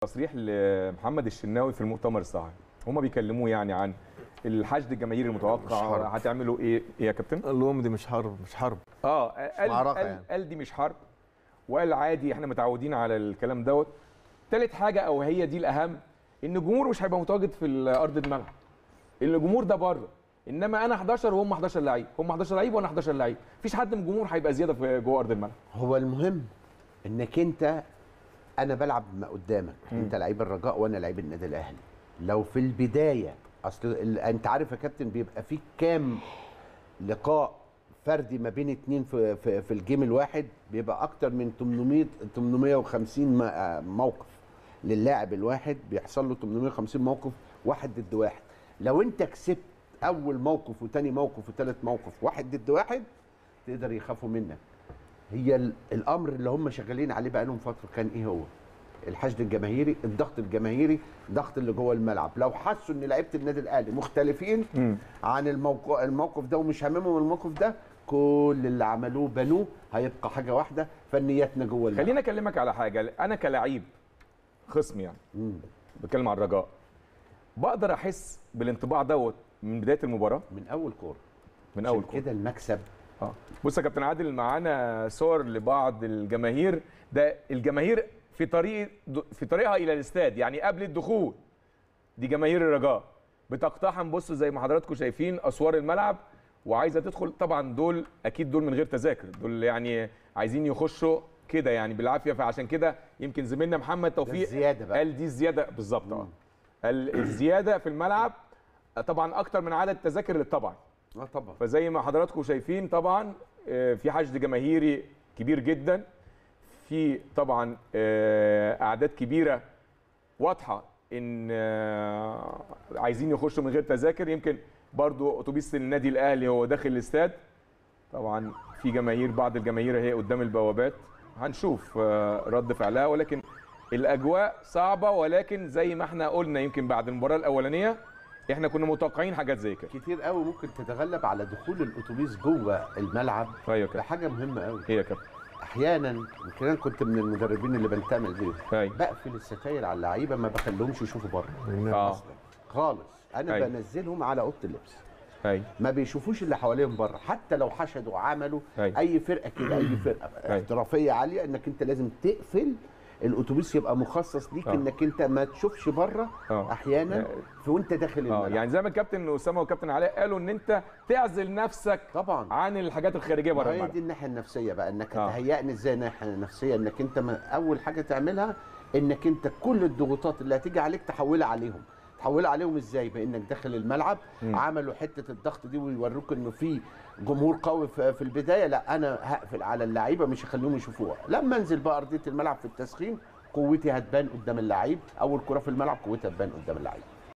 تصريح لمحمد الشناوي في المؤتمر الصحفي هما بيكلموه يعني عن الحشد الجماهيري مش المتوقع حرب. هتعملوا ايه ايه يا كابتن قال لهم دي مش حرب مش حرب اه قال معركة قال, يعني. قال دي مش حرب وقال عادي احنا متعودين على الكلام دوت تالت حاجه او هي دي الاهم ان الجمهور مش هيبقى متواجد في ارض الملعب الجمهور ده بره انما انا 11 وهم 11 لعيب هم 11 لعيب وانا 11 لعيب مفيش حد من الجمهور هيبقى زياده في جوه ارض الملعب هو المهم انك انت انا بلعب ما قدامك انت لعيب الرجاء وانا لعيب النادي الاهلي لو في البدايه اصل ال- انت عارف يا كابتن بيبقى في كام لقاء فردي ما بين اتنين في في, في الجيم الواحد بيبقى اكتر من 800 850 م- آه موقف للاعب الواحد بيحصل له 850 موقف واحد ضد واحد لو انت كسبت اول موقف وتاني موقف وتالت موقف واحد ضد واحد تقدر يخافوا منك هي ال- الامر اللي هم شغالين عليه بقالهم فتره كان ايه هو؟ الحشد الجماهيري، الضغط الجماهيري، الضغط اللي جوه الملعب، لو حسوا ان لعيبه النادي الاهلي مختلفين مم. عن الموقف الموقف ده ومش هاممهم الموقف ده كل اللي عملوه بنوه هيبقى حاجه واحده فنياتنا جوه الملعب خليني اكلمك على حاجه انا كلاعب خصم يعني مم. بتكلم عن الرجاء بقدر احس بالانطباع دوت من بدايه المباراه من اول كوره من عشان اول كوره كده المكسب اه بص يا كابتن عادل معانا صور لبعض الجماهير ده الجماهير في طريق في طريقها الى الاستاد يعني قبل الدخول دي جماهير الرجاء بتقتحم بص زي ما حضراتكم شايفين اسوار الملعب وعايزه تدخل طبعا دول اكيد دول من غير تذاكر دول يعني عايزين يخشوا كده يعني بالعافيه فعشان كده يمكن زميلنا محمد توفيق الزيادة بقى. قال دي الزياده بالظبط اه قال الزياده في الملعب طبعا اكتر من عدد التذاكر للطبع اه طبعا فزي ما حضراتكم شايفين طبعا آه، في حشد جماهيري كبير جدا في طبعا آه، اعداد كبيره واضحه ان آه، عايزين يخشوا من غير تذاكر يمكن برضو اتوبيس النادي الاهلي هو داخل الاستاد طبعا في جماهير بعض الجماهير هي قدام البوابات هنشوف آه، رد فعلها ولكن الاجواء صعبه ولكن زي ما احنا قلنا يمكن بعد المباراه الاولانيه احنا كنا متوقعين حاجات زي كده كتير قوي ممكن تتغلب على دخول الاتوبيس جوه الملعب ايوه ده كده حاجه مهمه قوي هي كده احيانا يمكن انا كنت من المدربين اللي بنتعمل بيهم ايوه بقفل الستاير على اللعيبه ما بخليهمش يشوفوا بره اه خالص انا أيوة. بنزلهم على اوضه اللبس ايوه ما بيشوفوش اللي حواليهم بره حتى لو حشدوا عملوا أيوة. اي فرقه كده اي فرقه احترافيه عاليه انك انت لازم تقفل الاتوبيس يبقى مخصص ليك آه. انك انت ما تشوفش بره آه. احيانا في وانت داخل اه الملعب يعني زي ما الكابتن اسامه والكابتن علاء قالوا ان انت تعزل نفسك طبعا عن الحاجات الخارجيه بره ما هي الملعب دي الناحيه النفسيه بقى انك آه. تهيئني ازاي الناحيه النفسيه انك انت ما اول حاجه تعملها انك انت كل الضغوطات اللي هتيجي عليك تحولها عليهم تحولها عليهم ازاي بانك داخل الملعب مم. عملوا حته الضغط دي ويوروك انه في جمهور قوي في في البدايه لا انا هقفل على اللعيبه مش هخليهم يشوفوها لما انزل بقى ارضيه الملعب في التسخين قوتي هتبان قدام اللعيب اول كره في الملعب قوتها هتبان قدام اللعيب